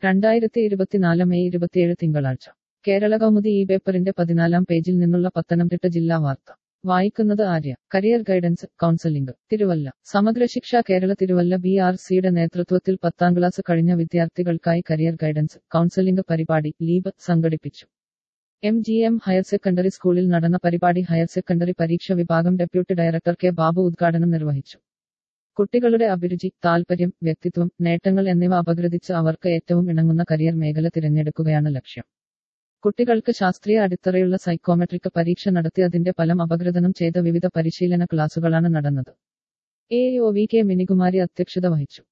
രണ്ടായിരത്തി ഇരുപത്തിനാല് മെയ് ഇരുപത്തിയേഴ് തിങ്കളാഴ്ച കേരള കൗമുദി ഈ പേപ്പറിന്റെ പതിനാലാം പേജിൽ നിന്നുള്ള പത്തനംതിട്ട ജില്ലാ വാർത്ത വായിക്കുന്നത് Arya career guidance counselling Thiruvalla Samagra Shiksha Kerala Thiruvalla B R സിയുടെ നേതൃത്വത്തിൽ പത്താം ക്ലാസ് കഴിഞ്ഞ വിദ്യാർത്ഥികൾക്കായി കരിയർ ഗൈഡൻസ് കൗൺസലിംഗ് പരിപാടി ലീബ് സംഘടിപ്പിച്ചു M G M higher secondary സ്കൂളിൽ നടന്ന പരിപാടി ഹയർ സെക്കൻഡറി പരീക്ഷ വിഭാഗം ഡെപ്യൂട്ടി ഡയറക്ടർ കെ ബാബു ഉദ്ഘാടനം നിർവഹിച്ചു കുട്ടികളുടെ അഭിരുചി താൽപര്യം വ്യക്തിത്വം നേട്ടങ്ങൾ എന്നിവ അപഗ്രഥിച്ച് അവർക്ക് ഏറ്റവും ഇണങ്ങുന്ന കരിയർ മേഖല തിരഞ്ഞെടുക്കുകയാണ് ലക്ഷ്യം കുട്ടികൾക്ക് ശാസ്ത്രീയ അടിത്തറയുള്ള സൈക്കോമെട്രിക് പരീക്ഷ നടത്തി അതിന്റെ ഫലം അപഗ്രഥനം ചെയ്ത വിവിധ പരിശീലന ക്ലാസുകളാണ് നടന്നത് A O V K Minikumari അധ്യക്ഷത വഹിച്ചു